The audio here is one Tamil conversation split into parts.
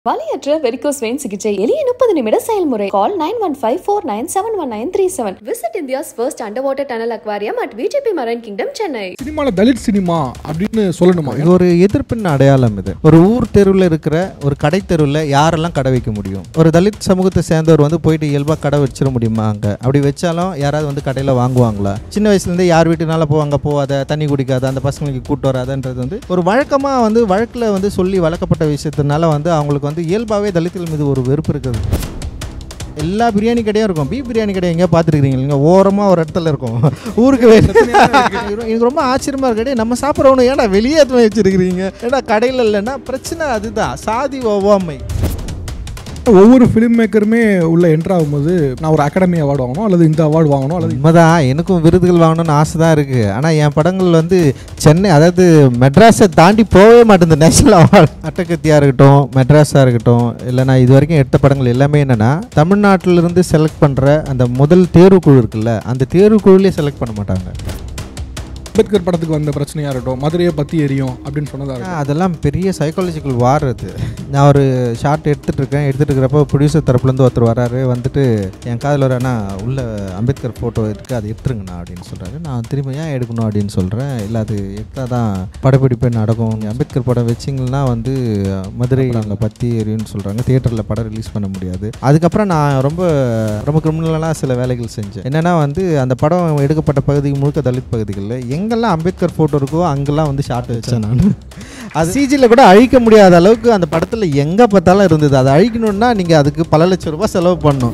வலியற்ற வெரிகோஸ் வெயின் சிகிச்சை எளிய முப்பது நிமிட செயல்முறை call nine one five four nine seven one nine three seven visit India's first under water tunnel aquarium at VGP marine kingdom Chennai சினிமாவில் தலித் சினிமா அப்படின்னு சொல்லணுமா இது ஒரு எதிர்ப்பின் அடையாளம் இது ஒரு ஊர் தெருவில் இருக்கிற ஒரு கடை தெருவில் யாரெல்லாம் கடை வைக்க முடியும் ஒரு தலித் சமூகத்தை சேர்ந்தவர் வந்து போயிட்டு இயல்பாக கடை வச்சிட முடியுமா அங்கே அப்படி வச்சாலும் யாராவது வந்து கடையில் வாங்குவாங்களா சின்ன வயசுலேருந்தே யார் வீட்டுனால போவாங்க போகாத தண்ணி குடிக்காத அந்த பசங்களுக்கு கூட்டு வராதன்றது வந்து ஒரு வழக்கமாக வந்து வழக்கில் வந்து சொல்லி வளர்க்கப்பட்ட விஷயத்தினால வந்து அவங்களுக்கு வந்து இயல்பாகவே தலித்துகள் மீது ஒரு வெறுப்பு இருக்குது எல்லா பிரியாணி கடையும் இருக்கும் பீஃப் பிரியாணி கடை எங்கேயா பார்த்துருக்கீங்க நீங்கள் ஓரமாக ஒரு இடத்துல இருக்கும் ஊருக்கு வெளியே எனக்கு ரொம்ப ஆச்சரியமாக இருக்கு டேய், நம்ம சாப்பிட்றவனு ஏன்டா வெளியே எடுத்து போய் வச்சிருக்கிறீங்க ஏன்னா கடையில் இல்லைன்னா பிரச்சனை அதுதான் சாதி ஒவ்வாமை ஒவ்வொரு ஃபிலிம் மேக்கருமே உள்ள என்ட்ரு ஆகும்போது நான் ஒரு அகாடமி அவார்டு வாங்கணும் அல்லது இந்த அவார்டு வாங்கணும் அல்லது உண்மைதான் எனக்கும் விருதுகள் வாங்கணும்னு ஆசை தான் இருக்குது ஆனால் என் படங்கள் வந்து சென்னை அதாவது மெட்ராஸை தாண்டி போகவே மாட்டேங்குது நேஷனல் அவார்டு அட்டகத்தியாக இருக்கட்டும் மெட்ராஸாக இருக்கட்டும் இல்லை நான் இது வரைக்கும் எடுத்த படங்கள் எல்லாமே என்னென்னா தமிழ்நாட்டிலிருந்து செலக்ட் பண்ணுற அந்த முதல் தேர்வுக்குழு இருக்குல்ல அந்த தேர்வுக்குழுலேயே செலக்ட் பண்ண மாட்டாங்க அம்பேத்கர் படத்துக்கு வந்த பிரச்சனையாக இருக்கட்டும் மதுரையை பற்றி எரியும் அப்படின்னு சொன்னதாக ஆ, இருக்கட்டும் அதெல்லாம் பெரிய சைக்காலஜிக்கல் வார் அது நான் ஒரு ஷார்ட் எடுத்துகிட்டு இருக்கேன் எடுத்துகிட்டு இருக்கிறப்போ ப்ரொடியூசர் தரப்புலேருந்து ஒருத்தர் வராரு வந்துட்டு என் காதில் வர அண்ணா உள்ள அம்பேத்கர் ஃபோட்டோ இருக்குது அது எடுத்துருங்கண்ணா அப்படின்னு சொல்கிறாரு நான் திரும்ப ஏன் எடுக்கணும் அப்படின்னு சொல்கிறேன் இல்லை அது எடுத்தால் தான் படப்பிடிப்பே நடக்கும் நீங்க அம்பேத்கர் படம் வச்சிங்கன்னா வந்து மதுரை அங்கே பற்றி எரியும்னு சொல்கிறாங்க தியேட்டரில் படம் ரிலீஸ் பண்ண முடியாது அதுக்கப்புறம் நான் ரொம்ப ரொம்ப கிரிமினலாக சில வேலைகள் செஞ்சேன் என்னென்னா வந்து அந்த படம் எடுக்கப்பட்ட பகுதி முழுக்க தலித் பகுதிகளில் எங்கெல்லாம் அம்பேத்கர் ஃபோட்டோ இருக்கோ அங்கெல்லாம் வந்து ஷார்ட் வச்சேன் நான் அது சிஜியில் கூட அழிக்க முடியாத அளவுக்கு அந்த படத்தில் எங்கே பார்த்தாலும் இருந்தது அதை அழிக்கணும்னா நீங்கள் அதுக்கு பல லட்சம் ரூபாய் செலவு பண்ணணும்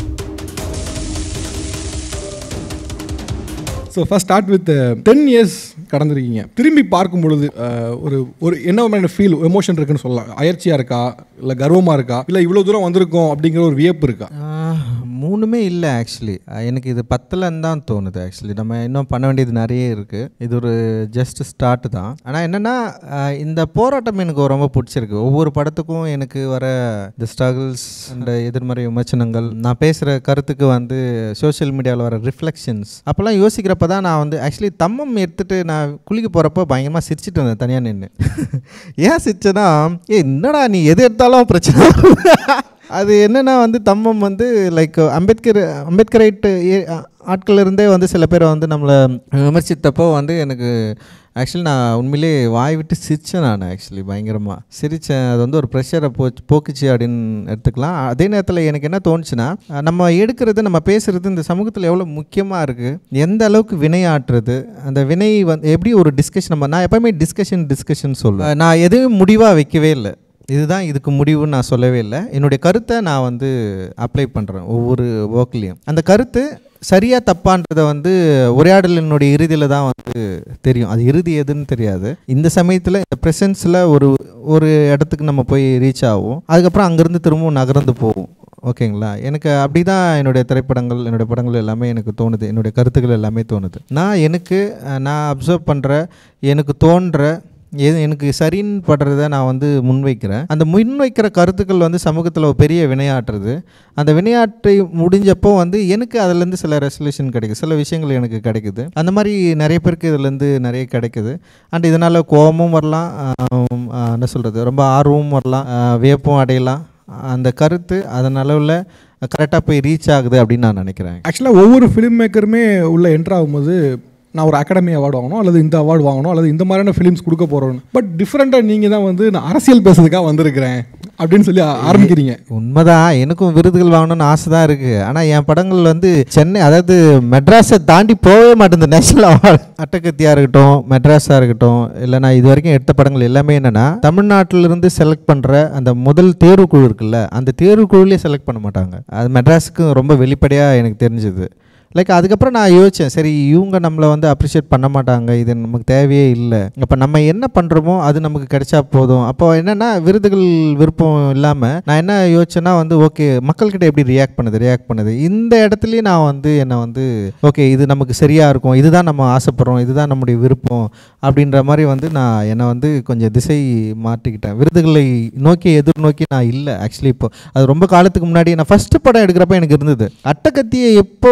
so first start with ten years கடந்திருக்கீங்க திரும்பி பார்க்கும் பொழுது அஹ், ஒரு ஒரு என்ன மாதிரியான ஃபீல் எமோஷன் இருக்குன்னு சொல்லலாம் அயற்சியாக இருக்கா இல்லை கர்வமாக இருக்கா இல்லை இவ்வளோ தூரம் வந்திருக்கோம் அப்படிங்கிற ஒரு வியப்பு இருக்கா ஆஹ், மூணுமே இல்லை ஆக்சுவலி எனக்கு இது பத்தலன்னு தான் தோணுது ஆக்சுவலி நம்ம இன்னும் பண்ண வேண்டியது நிறைய இருக்குது இது ஒரு ஜஸ்ட் ஸ்டார்ட் தான் ஆனால் என்னென்னா இந்த போராட்டம் எனக்கு ரொம்ப பிடிச்சிருக்கு ஒவ்வொரு படத்துக்கும் எனக்கு வர இந்த ஸ்ட்ரகிள்ஸ் அந்த எதிர்மறை விமர்சனங்கள் நான் பேசுகிற கருத்துக்கு வந்து சோஷியல் மீடியாவில் வர ரிஃப்ளெக்ஷன்ஸ் அப்போல்லாம் யோசிக்கிறப்ப தான் நான் வந்து ஆக்சுவலி தம்மம் எடுத்துட்டு நான் குளிக்க போகிறப்போ பயங்கரமாக சிரிச்சிட்டு இருந்தேன் தனியாக நின்று ஏன் சிரிச்சேன்னா ஏ என்னடா நீ எது எடுத்தாலும் பிரச்சனை அது என்னன்னா வந்து தம்மம் வந்து லைக் அம்பேத்கர் அம்பேத்கரைட்டு ஆட்கள் இருந்தே வந்து சில பேர் வந்து நம்மளை விமர்சித்தப்போ வந்து எனக்கு ஆக்சுவலி நான் உண்மையிலே வாய் விட்டு சிரித்தேன் நான் ஆக்சுவலி பயங்கரமாக சிரித்தேன் அது வந்து ஒரு ப்ரெஷரை போ போக்குச்சு அப்படின்னு எடுத்துக்கலாம் அதே நேரத்தில் எனக்கு என்ன தோணுச்சுன்னா நம்ம எடுக்கிறது நம்ம பேசுகிறது இந்த சமூகத்தில் எவ்வளோ முக்கியமாக இருக்குது எந்த அளவுக்கு வினையாற்றுறது அந்த வினை வந்து எப்படி ஒரு டிஸ்கஷன் நம்ம நான் எப்போவுமே டிஸ்கஷன் டிஸ்கஷன் சொல்லுவேன் நான் எதுவும் முடிவாக வைக்கவே இல்லை இதுதான் இதுக்கு முடிவுன்னு நான் சொல்லவே இல்லை என்னுடைய கருத்தை நான் வந்து அப்ளை பண்ணுறேன் ஒவ்வொரு ஒர்க்லேயும் அந்த கருத்து சரியாக தப்பான்றதை வந்து உரையாடலினுடைய இறுதியில் தான் வந்து தெரியும் அது இறுதி எதுன்னு தெரியாது இந்த சமயத்தில் இந்த ப்ரெசன்ஸில் ஒரு ஒரு இடத்துக்கு நம்ம போய் ரீச் ஆகும் அதுக்கப்புறம் அங்கேருந்து திரும்பவும் நகர்ந்து போகும் ஓகேங்களா எனக்கு அப்படி தான் என்னுடைய திரைப்படங்கள் என்னுடைய படங்கள் எல்லாமே எனக்கு தோணுது என்னுடைய கருத்துக்கள் எல்லாமே தோணுது நான் எனக்கு அஹ், நான் அப்சர்வ் பண்ணுற எனக்கு தோன்ற எது எனக்கு சரின்னு படுறத நான் வந்து முன்வைக்கிறேன் அந்த முன்வைக்கிற கருத்துக்கள் வந்து சமூகத்தில் ஒரு பெரிய வினையாற்றுறது அந்த வினையாற்றி முடிஞ்சப்போ வந்து எனக்கு அதுலேருந்து சில ரெசல்யூஷன் கிடைக்குது சில விஷயங்கள் எனக்கு கிடைக்குது அந்த மாதிரி நிறைய பேருக்கு இதுலேருந்து நிறைய கிடைக்குது அண்ட் இதனால் கோபமும் வரலாம் ஆம், ஆ, என்ன சொல்கிறது ரொம்ப ஆர்வமும் வரலாம் ஆ, வியப்பும் அடையலாம் அந்த கருத்து அதன் அளவில் கரெக்டாக போய் ரீச் ஆகுது அப்படின்னு நான் நினைக்கிறேன் ஆக்சுவலாக ஒவ்வொரு ஃபிலிம் மேக்கருமே உள்ள என்ட்ரு ஆகும்போது நான் ஒரு அகாடமி அவார்டு வாங்கணும் அல்லது இந்த அவார்டு வாங்கணும் அல்லது இந்த மாதிரியான ஃபிலிம்ஸ் கொடுக்க போகிறோம் பட் டிஃப்ரெண்ட்டாக நீங்கள் தான் வந்து நான் அரசியல் பேசுறதுக்காக வந்திருக்கிறேன் அப்படின்னு சொல்லி ஆ- ஆரம்பிக்கிறீங்க உண்மைதான் எனக்கும் விருதுகள் வாங்கணும்னு ஆசை தான் இருக்குது ஆனால் என் படங்கள் வந்து சென்னை அதாவது மெட்ராஸை தாண்டி போகவே மாட்டேங்குது நேஷனல் அவார்டு அட்டகத்தியாக இருக்கட்டும் மெட்ராஸாக இருக்கட்டும் இல்லை நான் இது வரைக்கும் எடுத்த படங்கள் எல்லாமே என்னென்னா தமிழ்நாட்டிலிருந்து செலக்ட் பண்ணுற அந்த முதல் தேர்வுக்குழு இருக்குல்ல அந்த தேர்வுக்குழுலேயே செலக்ட் பண்ண மாட்டாங்க அது மெட்ராஸுக்கு ரொம்ப வெளிப்படையாக எனக்கு தெரிஞ்சுது லைக் அதுக்கப்புறம் நான் யோசித்தேன் சரி இவங்க நம்மளை வந்து அப்ரிஷியேட் பண்ண மாட்டாங்க இது நமக்கு தேவையே இல்லை அப்போ நம்ம என்ன பண்ணுறோமோ அது நமக்கு கிடைச்சா போதும் அப்போ என்னென்னா விருதுகள் விருப்பம் இல்லாமல் நான் என்ன யோசிச்சேன்னா வந்து ஓகே மக்கள்கிட்ட எப்படி ரியாக்ட் பண்ணுது ரியாக்ட் பண்ணுது இந்த இடத்துலையும் நான் வந்து என்னை வந்து ஓகே இது நமக்கு சரியாக இருக்கும் இதுதான் நம்ம ஆசைப்படுறோம் இதுதான் நம்முடைய விருப்பம் அப்படின்ற மாதிரி வந்து நான் என்னை வந்து கொஞ்சம் திசை மாற்றிக்கிட்டேன் விருதுகளை நோக்கி எதிர்நோக்கி நான் இல்லை ஆக்சுவலி இப்போ அது ரொம்ப காலத்துக்கு முன்னாடி நான் ஃபஸ்ட்டு படம் எடுக்கிறப்ப எனக்கு இருந்தது அட்டகத்தியை எப்போ இவங்க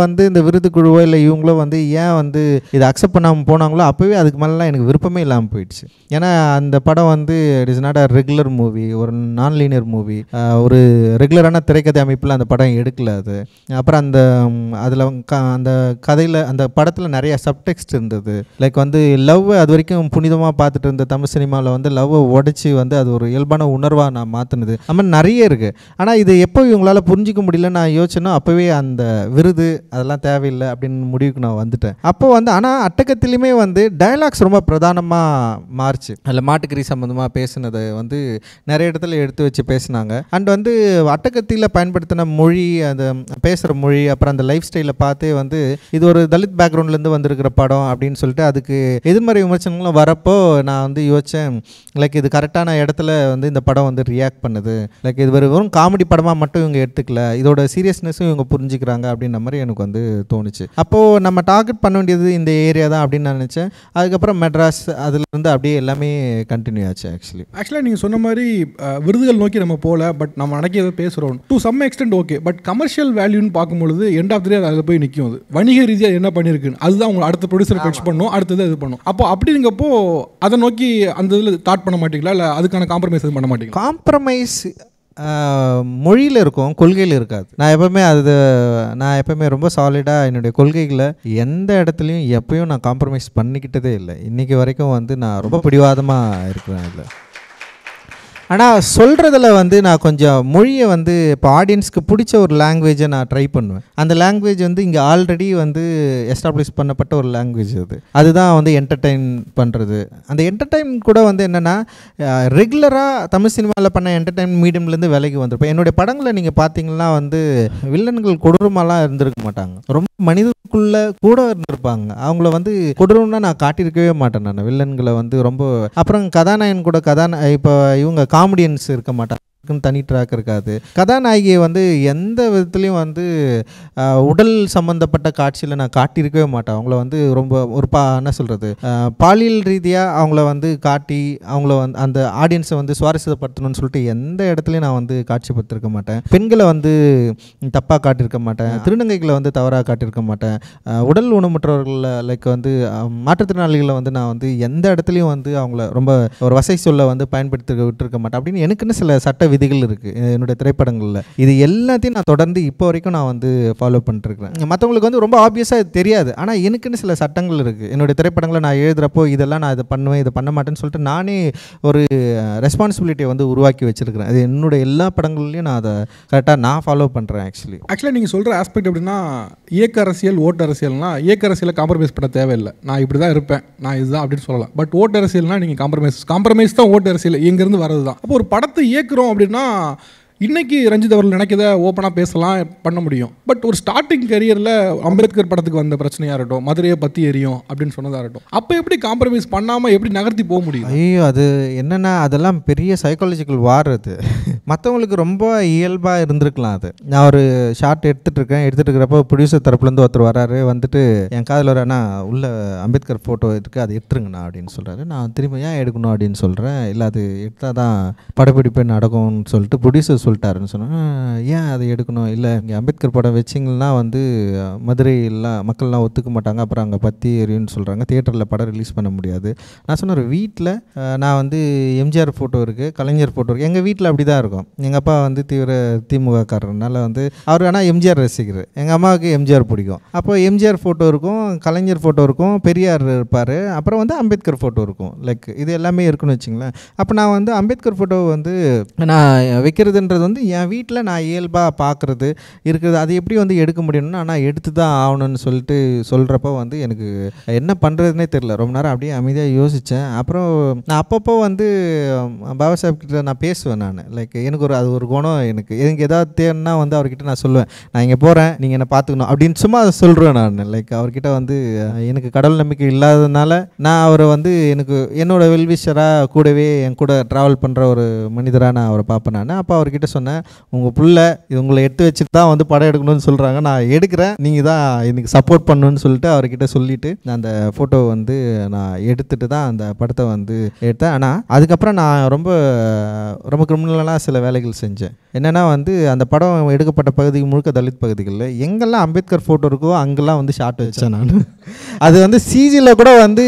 வந்து இந்த விருது குழுவோ இல்லை இவங்களோ வந்து ஏன் வந்து இதை அக்செப்ட் பண்ணாமல் போனாங்களோ அப்போவே அதுக்கு மேலாம் எனக்கு விருப்பமே இல்லாமல் போயிடுச்சு ஏன்னா அந்த படம் வந்து it is not a regular movie ஒரு நான் லீனியர் மூவி ஒரு ரெகுலரான திரைக்கதை அமைப்பில் அந்த படம் எடுக்கல அது அப்புறம் அந்த அதில் அந்த கதையில் அந்த படத்தில் நிறைய சப்டெக்ஸ்ட் இருந்தது லைக் வந்து லவ் அது வரைக்கும் புனிதமாக பார்த்துட்டு இருந்த தமிழ் சினிமாவில் வந்து லவ்வை உடச்சி வந்து அது ஒரு இயல்பான உணர்வாக நான் மாற்றினது அது மாதிரி நிறைய இருக்குது ஆனால் இது எப்போ இவங்களால புரிஞ்சிக்க முடியல நான் யோசிச்சேனோ அப்போவே அந்த விருது அதெல்லாம் தேவையில்லை அப்படின்னு முடிவுக்கு நான் வந்துட்டேன் அப்போ வந்து ஆனால் அட்டகத்திலையுமே வந்து டயலாக்ஸ் ரொம்ப பிரதானமாக மாறுச்சு அதில் மாட்டுக்கறி சம்மந்தமாக பேசுனதை வந்து நிறைய இடத்துல எடுத்து வச்சு பேசினாங்க அண்ட் வந்து அட்டகத்தியில் பயன்படுத்தின மொழி அந்த பேசுகிற மொழி அப்புறம் அந்த லைஃப் ஸ்டைலை பார்த்தே வந்து இது ஒரு தலித் பேக்ரவுண்ட்லேருந்து வந்திருக்கிற படம் அப்படின்னு சொல்லிட்டு அதுக்கு எதிர்மறை விமர்சனங்களும் வரப்போ நான் வந்து யோசித்தேன் லைக் இது கரெக்டான இடத்துல வந்து இந்த படம் வந்து ரியாக்ட் பண்ணுது லைக் இது வெறும் வெறும் காமெடி படமாக மட்டும் இவங்க எடுத்துக்கல இதோட சீரியஸ்னஸும் இவங்க புரிஞ்சுக்கிறாங்க அப்படின்ற மாதிரி எனக்கு வந்து தோணுச்சு அப்போது நம்ம டார்கெட் பண்ண வேண்டியது இந்த ஏரியா தான் அப்படின்னு நான் நினச்சேன் அதுக்கப்புறம் மெட்ராஸ் அதுலேருந்து அப்படியே எல்லாமே கண்டினியூ ஆச்சு ஆக்சுவலி ஆக்சுவலாக நீங்கள் சொன்ன மாதிரி அஹ், விருதுகள் நோக்கி நம்ம போகல பட் நம்ம நினைக்கிறத பேசுகிறோம் to some extent okay but commercial வேல்யூன்னு பார்க்கும்பொழுது எண்ட் ஆஃப் த டே அதில் போய் நிற்கும் அது வணிக ரீதியாக என்ன பண்ணியிருக்குன்னு அதுதான் உங்களை அடுத்த ப்ரொடியூசர் ஃபெச் பண்ணும் அடுத்தது இது பண்ணும் அப்போ அப்படிங்கப்போ அதை நோக்கி அந்த இதில் தாட் பண்ண மாட்டீங்களா இல்லை அதுக்கான காம்ப்ரமைஸ் எதுவும் பண்ண மாட்டீங்களா காம்ப்ரமைஸ் மொழியில் இருக்கும் கொள்கையில் இருக்காது நான் எப்பவுமே அது நான் எப்பவுமே ரொம்ப சாலிடாக என்னுடைய கொள்கைகளை எந்த இடத்துலையும் எப்பயும் நான் காம்ப்ரமைஸ் பண்ணிக்கிட்டதே இல்லை இன்றைக்கி வரைக்கும் வந்து நான் ரொம்ப பிடிவாதமாக இருக்கிறேன் அதில் ஆனால் சொல்கிறதுல வந்து நான் கொஞ்சம் மொழியை வந்து இப்போ ஆடியன்ஸ்க்கு பிடிச்ச ஒரு லாங்குவேஜை நான் ட்ரை பண்ணுவேன் அந்த லாங்குவேஜ் வந்து இங்கே ஆல்ரெடி வந்து எஸ்டாப்ளிஷ் பண்ணப்பட்ட ஒரு லாங்குவேஜ் அது அதுதான் வந்து என்டர்டெயின் பண்ணுறது அந்த என்டர்டெயின் கூட வந்து என்னென்னா ரெகுலராக தமிழ் சினிமாவில் பண்ண என்டர்டெயின் மீடியம்லேருந்து விலைக்கு வந்திருப்பேன் என்னுடைய படங்களை நீங்கள் பார்த்தீங்கன்னா வந்து வில்லன்கள் கொடூரமாலாம் இருந்திருக்க மாட்டாங்க ரொம்ப மனிதனுக்குள்ள கூட இருந்திருப்பாங்க அவங்கள வந்து கொடூரம்னா நான் காட்டியிருக்கவே மாட்டேன் நான் வில்லன்களை வந்து ரொம்ப அப்புறம் கதாநாயகன் கூட கதாநா இப்போ இவங்க காமெடியன்ஸ் இருக்க மாட்டாங்க அதுக்குன்னு தனி ட்ராக் இருக்காது கதாநாயகியை வந்து எந்த விதத்துலையும் வந்து ஆஹ், உடல் சம்மந்தப்பட்ட காட்சியில் நான் காட்டியிருக்கவே மாட்டேன் அவங்கள வந்து ரொம்ப ஒரு பா என்ன சொல்கிறது பாலியல் ரீதியாக அவங்கள வந்து காட்டி அவங்கள வந்து அந்த ஆடியன்ஸை வந்து சுவாரஸ்யப்படுத்தணும்னு சொல்லிட்டு எந்த இடத்துலையும் நான் வந்து காட்சிப்படுத்திருக்க மாட்டேன் பெண்களை வந்து தப்பாக காட்டியிருக்க மாட்டேன் திருநங்கைகளை வந்து தவறாக காட்டியிருக்க மாட்டேன் ஆஹ், உடல் ஊனமுற்றவர்களை லைக் வந்து ஆஹ், மாற்றுத்திறனாளிகளை வந்து நான் வந்து எந்த இடத்துலையும் வந்து அவங்கள ரொம்ப ஒரு வசை சொல்ல வந்து பயன்படுத்தி விட்டுருக்க மாட்டேன் அப்படின்னு எனக்குன்னு சில சட்ட விதிகள் இருக்குது என்னுடைய திரைப்படங்களில் இது எல்லாத்தையும் நான் தொடர்ந்து இப்போ வரைக்கும் நான் வந்து ஃபாலோ பண்ணிட்டுருக்கிறேன் மற்றவங்களுக்கு வந்து ரொம்ப ஆப்வியஸாக தெரியாது ஆனால் எனக்குன்னு சில சட்டங்கள் இருக்குது என்னுடைய திரைப்படங்களை நான் எழுதுகிறப்போ இதெல்லாம் நான் இதை பண்ணுவேன் இதை பண்ண மாட்டேன்னு சொல்லிட்டு நானே ஒரு ரெஸ்பான்சிபிலிட்டியை வந்து உருவாக்கி வச்சுருக்கிறேன் அது என்னுடைய எல்லா படங்கள்லையும் நான் அதை கரெக்டாக நான் ஃபாலோ பண்ணுறேன் ஆக்சுவலி ஆக்சுவலாக நீங்கள் சொல்கிற ஆஸ்பெக்ட் எப்படின்னா இயக்க அரசியல் ஓட்டு அரசியல்னா இயக்க அரசியலை காம்ப்ரமைஸ் பண்ண தேவையில்லை நான் இப்படி தான் இருப்பேன் நான் இதுதான் அப்படின்னு சொல்லலாம் பட் ஓட்டு அரசியல்னா நீங்கள் காம்ப்ரமைஸ் காம்ப்ரமைஸ் தான் ஓட்டு அரசியல் இங்கேருந்து வரது தான் அப்போ ஒரு படத்தை இயக்குறோம் அப்படின்னா இன்னைக்கு ரஞ்சித் அவர்கள் நினைக்கத ஓப்பனாக பேசலாம் பண்ண முடியும் பட் ஒரு ஸ்டார்டிங் கரியரில் அம்பேத்கர் படத்துக்கு வந்த பிரச்சனையாக இருக்கட்டும் மதுரையை பற்றி எரியும் அப்படின்னு சொன்னதாக இருக்கட்டும் அப்போ எப்படி காம்ப்ரமைஸ் பண்ணாமல் எப்படி நகர்த்தி போக முடியும் ஐயோ அது என்னென்னா அதெல்லாம் பெரிய சைக்காலஜிக்கல் வார் அது மற்றவங்களுக்கு ரொம்ப இயல்பாக இருந்திருக்கலாம் அது நான் ஒரு ஷார்ட் எடுத்துகிட்டு இருக்கேன் எடுத்துகிட்டு இருக்கிறப்போ ப்ரொடியூசர் தரப்புலேருந்து ஒருத்தர் வராரு வந்துட்டு என் காதில் ஒரு அண்ணா உள்ள அம்பேத்கர் ஃபோட்டோ இருக்குது அது எடுத்துருங்கண்ணா அப்படின்னு சொல்கிறாரு நான் திரும்ப ஏன் எடுக்கணும் அப்படின்னு சொல்கிறேன் இல்லை அது எடுத்தால் தான் படப்பிடிப்பு நடக்கும்னு சொல்லிட்டு ப்ரொடியூசர் சொல்லிட்டாருன்னு சொன்னேன் ஏன் அதை எடுக்கணும் இல்லை இங்கே அம்பேத்கர் படம் வச்சிங்கன்னா வந்து மதுரையெல்லாம் மக்கள்லாம் ஒத்துக்க மாட்டாங்க அப்புறம் அங்கே பற்றி எரியும்னு சொல்கிறாங்க தியேட்டரில் படம் ரிலீஸ் பண்ண முடியாது நான் சொன்ன வீட்டில் நான் வந்து எம்ஜிஆர் ஃபோட்டோ இருக்குது கலைஞர் ஃபோட்டோ இருக்குது எங்கள் வீட்டில் அப்படி தான் இருக்கும் எங்கள் அப்பா வந்து தீவிர திமுகக்காரனால வந்து அவர் ஆனால் எம்ஜிஆர் ரசிகர் எங்கள் அம்மாவுக்கு எம்ஜிஆர் பிடிக்கும் அப்போ எம்ஜிஆர் ஃபோட்டோ இருக்கும் கலைஞர் ஃபோட்டோ இருக்கும் பெரியார் இருப்பார் அப்புறம் வந்து அம்பேத்கர் ஃபோட்டோ இருக்கும் லைக் இது எல்லாமே இருக்குன்னு வச்சுங்களேன் அப்போ நான் வந்து அம்பேத்கர் ஃபோட்டோ வந்து நான் வைக்கிறதுன்றது வந்து என் வீட்டில் நான் இயல்பாக பார்க்குறது இருக்குது அது எப்படி வந்து எடுக்க முடியும்னா நான் எடுத்து தான் ஆகணும்னு சொல்லிட்டு சொல்கிறப்போ வந்து எனக்கு என்ன பண்ணுறதுனே தெரில ரொம்ப நேரம் அப்படியே அமைதியாக யோசித்தேன் அப்புறம் நான் அப்பப்போ வந்து பாபா சாஹிப் கிட்ட நான் பேசுவேன் நான் லைக் எனக்கு ஒரு அது ஒரு குணம் எனக்கு எனக்கு ஏதாவது தேவைன்னா வந்து அவர்கிட்ட நான் சொல்லுவேன் நான் இங்கே போகிறேன் நீங்கள் என்னை பார்த்துக்கணும் அப்படின்னு சும்மா சொல்கிறேன் நான் லைக் அவர்கிட்ட வந்து அஹ், எனக்கு கடவுள் நம்பிக்கை இல்லாததுனால நான் அவரை வந்து எனக்கு என்னோட வெல்விஷராக கூடவே என் கூட ட்ராவல் பண்ணுற ஒரு மனிதராக நான் அவரை பார்ப்பேன் நான் அப்போ அவர்கிட்ட சொன்னேன் உங்கள் புள்ள இது உங்களை எடுத்து வச்சுட்டு தான் வந்து படம் எடுக்கணும்னு சொல்கிறாங்க நான் எடுக்கிறேன் நீங்கள் தான் எனக்கு சப்போர்ட் பண்ணணும்னு சொல்லிட்டு அவர்கிட்ட சொல்லிட்டு நான் அந்த ஃபோட்டோ வந்து நான் எடுத்துட்டு தான் அந்த படத்தை வந்து எடுத்தேன் ஆனால் அதுக்கப்புறம் நான் ரொம்ப ரொம்ப கிரிமினலாக சில சில வேலைகள் செஞ்சேன் என்னென்னா வந்து அந்த படம் எடுக்கப்பட்ட பகுதி முழுக்க தலித் பகுதிகளில் எங்கெல்லாம் அம்பேத்கர் ஃபோட்டோ இருக்கோ அங்கெல்லாம் வந்து ஷாட் வச்சேன் நான் அது வந்து சிஜியில் கூட வந்து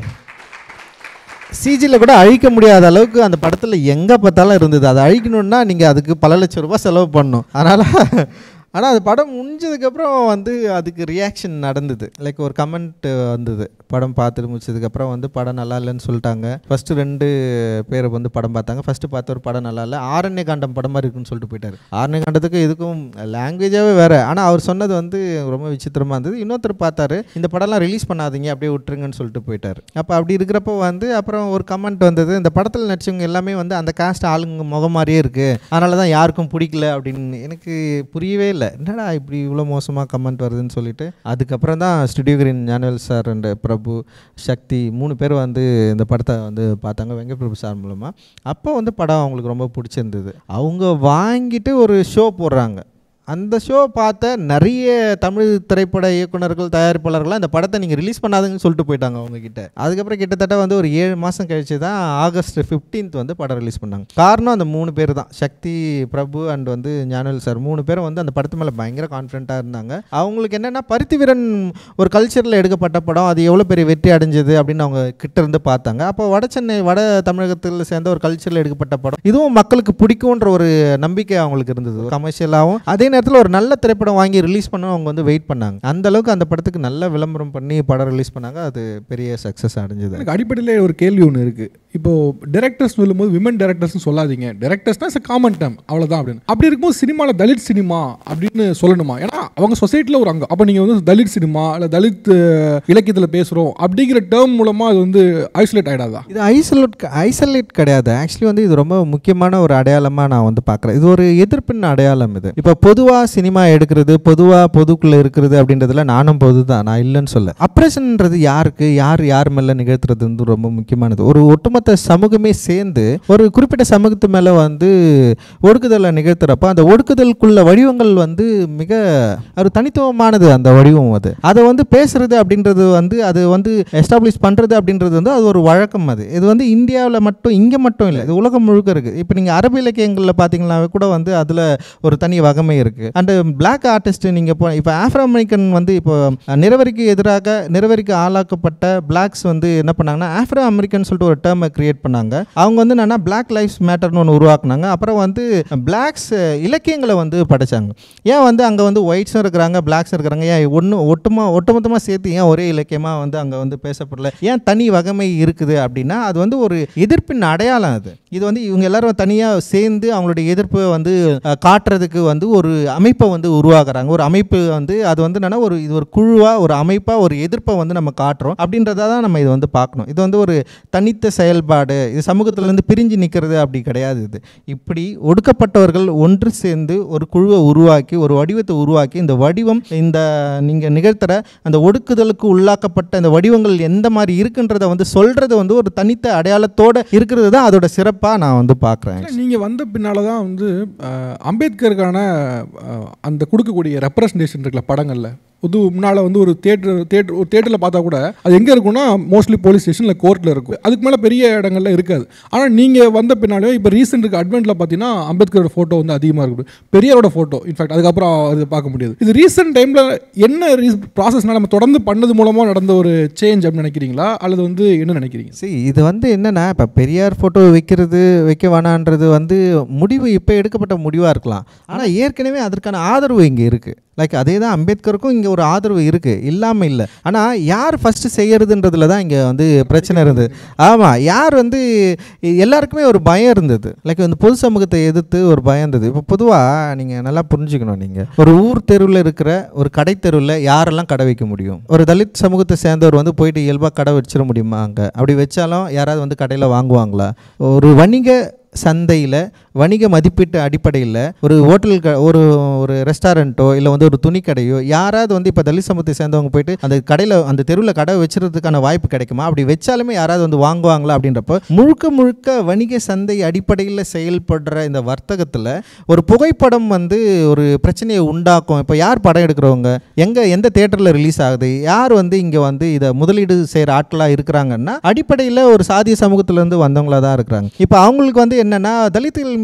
சிஜியில் கூட அழிக்க முடியாத அளவுக்கு அந்த படத்தில் எங்கே பார்த்தாலும் இருந்தது அதை அழிக்கணுன்னா நீங்கள் அதுக்கு பல லட்சம் ரூபாய் செலவு பண்ணணும் அதனால் ஆனால் அது படம் முடிஞ்சதுக்கப்புறம் வந்து அதுக்கு ரியாக்ஷன் நடந்தது லைக் ஒரு கமெண்ட் வந்தது படம் பார்த்துட்டு முடிச்சதுக்கப்புறம் வந்து படம் நல்லா இல்லைன்னு சொல்லிட்டாங்க ஃபஸ்ட்டு ரெண்டு பேர் வந்து படம் பார்த்தாங்க ஃபஸ்ட்டு பார்த்த ஒரு படம் நல்லா இல்லை ஆரண்ய காண்டம் படம் மாதிரி இருக்குன்னு சொல்லிட்டு போயிட்டாரு ஆரண்ய காண்டத்துக்கு இதுக்கும் லாங்குவேஜாகவே வேறு ஆனால் அவர் சொன்னது வந்து ரொம்ப விசித்திரமாக இருந்தது இன்னொருத்தர் பார்த்தாரு இந்த படம்லாம் ரிலீஸ் பண்ணாதீங்க அப்படியே விட்டுருங்கன்னு சொல்லிட்டு போயிட்டார் அப்போ அப்படி இருக்கிறப்போ வந்து அப்புறம் ஒரு கமெண்ட் வந்தது இந்த படத்தில் நடிச்சவங்க எல்லாமே வந்து அந்த காஸ்ட் ஆளுங்க முகம் மாதிரியே இருக்குது அதனால தான் யாருக்கும் பிடிக்கல அப்படின்னு எனக்கு புரியவே இல்லை என்னடா இப்படி இவ்வளோ மோசமாக கமெண்ட் வருதுன்னு சொல்லிட்டு அதுக்கப்புறம் தான் studio green Gnanavel sir and Prabhu Sakthi மூணு பேர் வந்து இந்த படத்தை வந்து பார்த்தாங்க வெங்கட் பிரபு சார் மூலமாக அப்போ வந்து படம் அவங்களுக்கு ரொம்ப பிடிச்சிருந்தது அவங்க வாங்கிட்டு ஒரு ஷோ போடுறாங்க அந்த ஷோ பார்த்த நிறைய தமிழ் திரைப்பட இயக்குனர்கள் தயாரிப்பாளர்கள்லாம் இந்த படத்தை நீங்கள் ரிலீஸ் பண்ணாதுன்னு சொல்லிட்டு போயிட்டாங்க அவங்க கிட்ட அதுக்கப்புறம் கிட்டத்தட்ட வந்து ஒரு ஏழு மாதம் கழிச்சு தான் ஆகஸ்ட் ஃபிஃப்டீன்த் வந்து படம் ரிலீஸ் பண்ணாங்க காரணம் அந்த மூணு பேர் தான் சக்தி பிரபு அண்ட் வந்து ஞானவேல் சார் மூணு பேரும் வந்து அந்த படத்து மேலே பயங்கர கான்ஃபிடண்ட்டாக இருந்தாங்க அவங்களுக்கு என்னென்னா பருத்திவீரன் ஒரு கல்ச்சரில் எடுக்கப்பட்ட படம் அது எவ்வளோ பெரிய வெற்றி அடைஞ்சது அப்படின்னு அவங்க கிட்ட இருந்து பார்த்தாங்க அப்போ வட சென்னை வட தமிழகத்தில் சேர்ந்த ஒரு கல்ச்சரில் எடுக்கப்பட்ட படம் இதுவும் மக்களுக்கு பிடிக்கும்ன்ற ஒரு நம்பிக்கை அவங்களுக்கு இருந்தது கமர்ஷியலாகவும் அதே நேரத்தில் ஒரு நல்ல திரைப்படம் வாங்கி ரிலீஸ் பண்ண அவங்க வந்து வெயிட் பண்ணாங்க அந்த அளவுக்கு அந்த படத்துக்கு நல்ல விளம்பரம் பண்ணி படம் ரிலீஸ் பண்ணாங்க அது பெரிய சக்ஸஸ் அடைஞ்சது எனக்கு அடிப்படையில் ஒரு கேள்வி ஒன்று இருக்குது இப்போ டேரக்டர்ஸ் சொல்லும்போது விமன் டேரக்டர்ஸ்னு சொல்லாதீங்க டேரக்டர்ஸ்னா இட்ஸ் காமன் டைம் அவ்வளோதான் அப்படின்னு அப்படி இருக்கும்போது சினிமாவில் தலித் சினிமா அப்படின்னு சொல்லணுமா ஏன்னா அவங்க சொசைட்டியில் ஒரு அங்கம் அப்போ நீங்கள் வந்து தலித் சினிமா இல்லை தலித் இலக்கியத்தில் பேசுகிறோம் அப்படிங்கிற டேர்ம் மூலமாக அது வந்து ஐசோலேட் ஆகிடாதா இது ஐசோலேட் ஐசோலேட் கிடையாது ஆக்சுவலி வந்து இது ரொம்ப முக்கியமான ஒரு அடையாளமாக நான் வந்து பார்க்குறேன் இது ஒரு எதிர்ப்பின் அடையாளம் இது இப்போ பொதுவாக சினிமா எடுக்கிறது பொதுவாக பொதுக்குள்ளே இருக்கிறது அப்படின்றதுல நானும் பொது தான் நான் இல்லைன்னு சொல்ல அப்ரேஷன்ன்றது யாருக்கு யார் யார் மேலே நிகழ்த்துறது வந்து ரொம்ப முக்கியமானது ஒரு ஒட்டுமொத்த சமூகமே சேர்ந்து ஒரு குறிப்பிட்ட சமூகத்து மேலே வந்து ஒடுக்குதலை நிகழ்த்துறப்ப அந்த ஒடுக்குதலுக்குள்ள வடிவங்கள் வந்து மிக ஒரு தனித்துவமானது அந்த வடிவம் அது அதை வந்து பேசுறது அப்படின்றது வந்து அது வந்து எஸ்டாப்ளிஷ் பண்ணுறது அப்படின்றது வந்து அது ஒரு வழக்கம் அது இது வந்து இந்தியாவில் மட்டும் இங்கே மட்டும் இல்லை இது உலகம் முழுக்க இருக்குது இப்போ நீங்கள் அரபு இலக்கியங்களில் பார்த்தீங்கன்னாவே கூட வந்து அதில் ஒரு தனி வகமை இருக்குது அண்டு பிளாக் ஆர்டிஸ்ட் நீங்கள் இப்போ இப்போ ஆஃப்ரோ அமெரிக்கன் வந்து இப்போ நிறவரிக்கு எதிராக நிறவரிக்கு ஆளாக்கப்பட்ட பிளாக்ஸ் வந்து என்ன பண்ணாங்கன்னா ஆஃப்ரோ அமெரிக்கன் சொல்லிட்டு ஒரு டேர்மை கிரியேட் பண்ணாங்க அவங்க வந்து என்னன்னா பிளாக் லைஃப்ஸ் மேட்டர்னு ஒன்று உருவாக்குனாங்க அப்புறம் வந்து பிளாக்ஸ் இலக்கியங்களை வந்து படித்தாங்க ஏன் வந்து அங்கே வந்து ஒயிட்ஸும் இருக்கிறாங்க பிளாக்ஸும் இருக்கிறாங்க ஏன் ஒன்று ஒட்டுமா ஒட்டுமொத்தமாக சேர்த்து ஏன் ஒரே இலக்கியமாக வந்து அங்கே வந்து பேசப்படல ஏன் தனி வகமை இருக்குது அப்படின்னா அது வந்து ஒரு எதிர்ப்பின் அடையாளம் அது இது வந்து இவங்க எல்லாரும் தனியாக சேர்ந்து அவங்களுடைய எதிர்ப்பை வந்து அஹ், காட்டுறதுக்கு வந்து ஒரு அமைப்பை வந்து உருவாக்குறாங்க ஒரு அமைப்பு வந்து அது வந்து என்னன்னா ஒரு இது ஒரு குழுவாக ஒரு அமைப்பாக ஒரு எதிர்ப்பை வந்து நம்ம காட்டுறோம் அப்படின்றத தான் நம்ம இது வந்து பார்க்கணும் இது வந்து ஒரு தனித்த செயல்பாடு இது சமூகத்திலேருந்து பிரிஞ்சு நிற்கிறது அப்படி கிடையாது இது இப்படி ஒடுக்கப்பட்டவர்கள் ஒன்று சேர்ந்து ஒரு குழுவை உருவாக்கி ஒரு வடிவத்தை உருவாக்கி இந்த வடிவம் இந்த நீங்கள் நிகழ்த்துற அந்த ஒடுக்குதலுக்கு உள்ளாக்கப்பட்ட இந்த வடிவங்கள் எந்த மாதிரி இருக்குன்றத வந்து சொல்கிறது வந்து ஒரு தனித்த அடையாளத்தோடு இருக்கிறது தான் அதோட சிறப்பாக நான் வந்து பார்க்குறேன் நீங்கள் வந்த பின்னால் தான் வந்து அஹ், அம்பேத்கருக்கான அஹ், அந்த கொடுக்கக்கூடிய ரெப்ரசன்டேஷன் இருக்குல்ல படங்களில் புது முன்னால் வந்து ஒரு தேட்டர் தேட்டர் ஒரு தேட்டரில் பார்த்தா கூட அது எங்கே இருக்கும்னா மோஸ்ட்லி போலீஸ் ஸ்டேஷனில் கோர்ட்டில் இருக்கும் அதுக்கு மேலே பெரிய இடங்கள்ல இருக்காது ஆனால் நீங்கள் வந்த பின்னாலே இப்போ ரீசெண்ட்டுக்கு அட்வென்ட்டில் பார்த்தீங்கன்னா அம்பேத்கரோட ஃபோட்டோ வந்து அதிகமாக இருக்குது பெரியாரோட ஃபோட்டோ இன்ஃபேக்ட் அதுக்கப்புறம் அது பார்க்க முடியாது இது ரீசெண்ட் டைமில் என்ன ரீ ப்ராசஸ்னால் நம்ம தொடர்ந்து பண்ணது மூலமாக நடந்த ஒரு சேஞ்ச் அப்படின்னு நினைக்கிறீங்களா அல்லது வந்து என்ன நினைக்கிறீங்க சரி இது வந்து என்னென்னா இப்போ பெரியார் ஃபோட்டோ வைக்கிறது வைக்க வேணான்றது வந்து முடிவு இப்போ எடுக்கப்பட்ட முடிவாக இருக்கலாம் ஆனால் ஏற்கனவே அதற்கான ஆதரவு இங்கே இருக்குது லைக் அதே தான் அம்பேத்கருக்கும் இங்கே ஒரு ஆதரவு இருக்குது இல்லாமல் இல்லை ஆனால் யார் ஃபஸ்ட்டு செய்யறதுன்றதுல தான் இங்கே வந்து பிரச்சனை இருந்தது ஆமாம் யார் வந்து எல்லாருக்குமே ஒரு பயம் இருந்தது லைக் வந்து பொது சமூகத்தை எதிர்த்து ஒரு பயம் இருந்தது இப்போ பொதுவாக நீங்கள் நல்லா புரிஞ்சுக்கணும் நீங்கள் ஒரு ஊர் தெருவில் இருக்கிற ஒரு கடை தெருவில் யாரெல்லாம் கடை வைக்க முடியும் ஒரு தலித் சமூகத்தை சேர்ந்தவர் வந்து போயிட்டு இயல்பாக கடை வச்சிட முடியுமா அங்கே அப்படி வச்சாலும் யாராவது வந்து கடையில் வாங்குவாங்களா ஒரு வணிக சந்தையில் வணிக மதிப்பீட்டு அடிப்படையில் ஒரு ஹோட்டல் க ஒரு ஒரு ரெஸ்டாரண்ட்டோ இல்லை வந்து ஒரு துணி கடையோ யாராவது வந்து இப்போ தலித் சமூகத்தை சேர்ந்தவங்க போயிட்டு அந்த கடையில் அந்த தெருவில் கடை வச்சுறதுக்கான வாய்ப்பு கிடைக்குமா அப்படி வச்சாலுமே யாராவது வந்து வாங்குவாங்களா அப்படின்றப்போ முழுக்க முழுக்க வணிக சந்தை அடிப்படையில் செயல்படுற இந்த வர்த்தகத்தில் ஒரு புகைப்படம் வந்து ஒரு பிரச்சனையை உண்டாக்கும் இப்போ யார் படம் எடுக்கிறவங்க எங்கே எந்த தேட்டரில் ரிலீஸ் ஆகுது யார் வந்து இங்கே வந்து இதை முதலீடு செய்கிற ஆட்களாக இருக்கிறாங்கன்னா அடிப்படையில் ஒரு சாதிய சமூகத்திலேருந்து வந்தவங்களா தான் இருக்கிறாங்க இப்போ அவங்களுக்கு வந்து என்னென்னா தலித்துகள்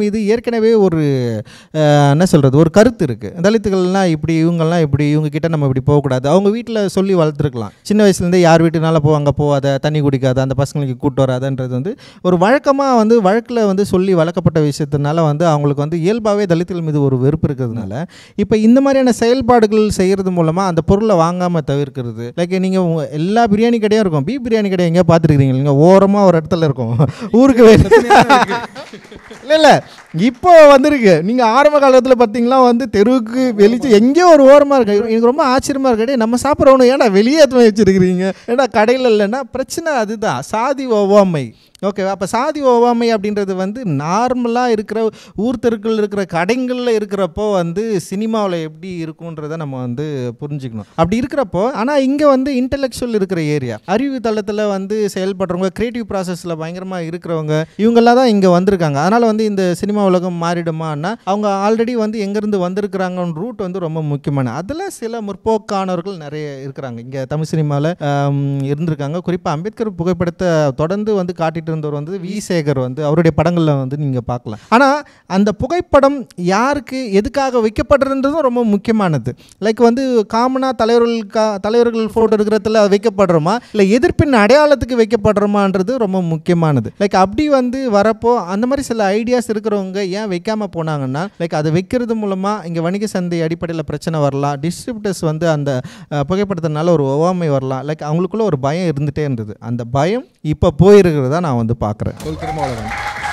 மீது ஏற்கனவே ஒரு அஹ், என்ன சொல்கிறது ஒரு கருத்து இருக்குது தலித்துகள்லாம் இப்படி இவங்கெல்லாம் இப்படி இவங்க கிட்ட நம்ம இப்படி போகக்கூடாது அவங்க வீட்டில் சொல்லி வளர்த்துருக்கலாம் சின்ன வயசுலேருந்தே யார் வீட்டுனால போ அங்கே போகாத தண்ணி குடிக்காத அந்த பசங்களுக்கு கூட்டு வராதன்றது வந்து ஒரு வழக்கமாக வந்து வழக்கில் வந்து சொல்லி வளர்க்கப்பட்ட விஷயத்தினால வந்து அவங்களுக்கு வந்து இயல்பாகவே தலித்துகள் மீது ஒரு வெறுப்பு இருக்கிறதுனால இப்போ இந்த மாதிரியான செயல்பாடுகள் செய்கிறது மூலமாக அந்த பொருளை வாங்காமல் தவிர்க்கிறது லைக் நீங்கள் எல்லா பிரியாணி கடையும் இருக்கும் பீஃப் பிரியாணி கடை எங்கேயா பார்த்துருக்கீங்க நீங்கள் ஓரமாக ஒரு இடத்துல இருக்கும் ஊருக்கு வெளியே இல்லை இல்லை இப்போ வந்திருக்கு நீங்கள் ஆரம்ப காலத்தில் பார்த்தீங்களா வந்து தெருவுக்கு வெளிச்சு எங்கேயோ ஒரு ஓரமாக இருக்கு எனக்கு ரொம்ப ஆச்சரியமாக இருக்கு டேய், நம்ம சாப்பிட்றவனு ஏன்டா வெளியே எடுத்து வச்சிருக்கிறீங்க ஏன்னா கடையில் இல்லைன்னா பிரச்சனை அதுதான் சாதி ஒவ்வாமை ஓகேவா அப்போ சாதி ஒவ்வாமை அப்படின்றது வந்து நார்மலாக இருக்கிற ஊர் தெருக்கள் இருக்கிற கடைகளில் இருக்கிறப்போ வந்து சினிமாவில் எப்படி இருக்குன்றதை நம்ம வந்து புரிஞ்சுக்கணும் அப்படி இருக்கிறப்போ ஆனால் இங்கே வந்து இன்டெலெக்சுவல் இருக்கிற ஏரியா அறிவு தளத்தில் வந்து செயல்படுறவங்க கிரியேட்டிவ் ப்ராசஸில் பயங்கரமாக இருக்கிறவங்க இவங்கெல்லாம் தான் இங்கே வந்திருக்காங்க அதனால் வந்து இந்த சினிமா உலகம் மாறிடுமான்னா அவங்க ஆல்ரெடி வந்து எங்கேருந்து வந்திருக்கிறாங்கன்னு ரூட் வந்து ரொம்ப முக்கியமான அதில் சில முற்போக்கானவர்கள் நிறைய இருக்கிறாங்க இங்கே தமிழ் சினிமாவில் இருந்திருக்காங்க குறிப்பாக அம்பேத்கர் புகைப்படத்தை தொடர்ந்து வந்து காட்டிட்டு இருந்தவர் வந்து வி சேகர் வந்து அவருடைய படங்களில் வந்து நீங்கள் பார்க்கலாம் ஆனால் அந்த புகைப்படம் யாருக்கு எதுக்காக வைக்கப்படுறதுன்றதும் ரொம்ப முக்கியமானது லைக் வந்து காமனாக தலைவர்களுக்கா தலைவர்கள் ஃபோட்டோ எடுக்கிறதுல வைக்கப்படுறோமா இல்லை எதிர்ப்பின் அடையாளத்துக்கு வைக்கப்படுறோமான்றது ரொம்ப முக்கியமானது லைக் அப்படி வந்து வரப்போ அந்த மாதிரி சில ஐடியாஸ் இருக்கிறவங்க ஏன் வைக்காம போனாங்கன்னா லைக் அதை வைக்கிறது மூலமாக இங்கே வணிக சந்தை அடிப்படையில் பிரச்சனை வரலாம் டிஸ்ட்ரிபியூட்டர்ஸ் வந்து அந்த அஹ், புகைப்படத்தினால ஒரு ஒவ்வாமை வரலாம் லைக் அவங்களுக்குள்ள ஒரு பயம் இருந்துகிட்டே இருந்தது அந்த பயம் இப்போ போயிருக்கிறதா நான் வந்து பார்க்குறேன் ஒரு திருமாவளவன்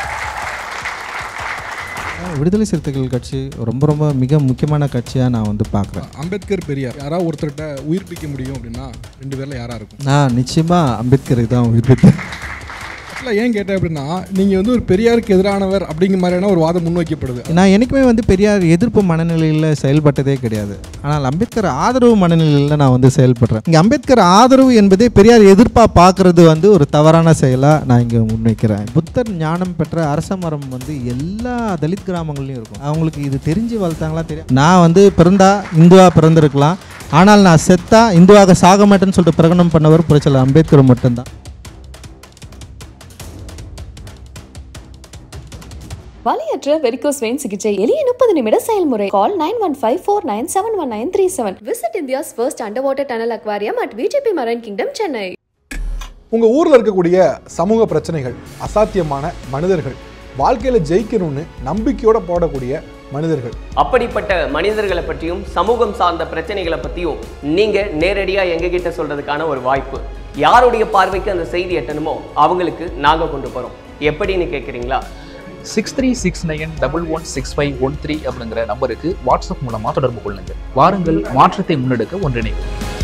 விடுதலை சிறுத்தைகள் கட்சி ரொம்ப ரொம்ப மிக முக்கியமான கட்சியாக நான் வந்து பார்க்குறேன் அம்பேத்கர் பெரியார் யாராவது ஒருத்தர்கிட்ட உயிர்ப்பிக்க முடியும் அப்படின்னா ரெண்டு பேர்ல யாரா இருக்கும் நான் நிச்சயமாக அம்பேத்கரை தான் உயிர்ப்பித்தேன் ஆக்சுவலாக ஏன் கேட்டேன் அப்படின்னா நீங்கள் வந்து ஒரு பெரியாருக்கு எதிரானவர் அப்படிங்கிற மாதிரியான ஒரு வாதம் முன்வைக்கப்படுது நான் என்றைக்குமே வந்து பெரியார் எதிர்ப்பு மனநிலையில் செயல்பட்டதே கிடையாது ஆனால் அம்பேத்கர் ஆதரவு மனநிலையில் நான் வந்து செயல்படுறேன் இங்கே அம்பேத்கர் ஆதரவு என்பதே பெரியார் எதிர்ப்பாக பார்க்கறது வந்து ஒரு தவறான செயலாக நான் இங்கே முன்வைக்கிறேன் புத்தர் ஞானம் பெற்ற அரச மரம் வந்து எல்லா தலித் கிராமங்கள்லையும் இருக்கும் அவங்களுக்கு இது தெரிஞ்சு வளர்த்தாங்களா தெரியும் நான் வந்து பிறந்தா இந்துவாக பிறந்திருக்கலாம் ஆனால் நான் செத்தா இந்துவாக சாக மாட்டேன்னு சொல்லிட்டு பிரகடனம் பண்ணவர் புரட்சியாளர் அம்பேத்கர் மட்டும்தான் வலியற்ற வெரிகோஸ் வெயின் சிகிச்சை எளிய முப்பது நிமிட செயல்முறை call nine one five four nine seven one nine three seven visit India's first under water tunnel aquarium at VGP marine kingdom Chennai உங்கள் ஊரில் இருக்கக்கூடிய சமூக பிரச்சனைகள் அசாத்தியமான மனிதர்கள் வாழ்க்கையில் ஜெயிக்கணும்னு நம்பிக்கையோட போடக்கூடிய மனிதர்கள் அப்படிப்பட்ட மனிதர்களை பற்றியும் சமூகம் சார்ந்த பிரச்சனைகளை பற்றியும் நீங்கள் நேரடியாக எங்ககிட்ட சொல்கிறதுக்கான ஒரு வாய்ப்பு யாருடைய பார்வைக்கு அந்த செய்தி எட்டணுமோ அவங்களுக்கு நாங்கள் கொண்டு போகிறோம் எப்படின்னு கேட்குறீங்களா six three six nine double one six five one three அப்படிங்கிற நம்பருக்கு வாட்ஸ்அப் மூலமாக தொடர்பு கொள்ளுங்கள் வாருங்கள் மாற்றத்தை முன்னெடுக்க ஒன்றிணைவோம்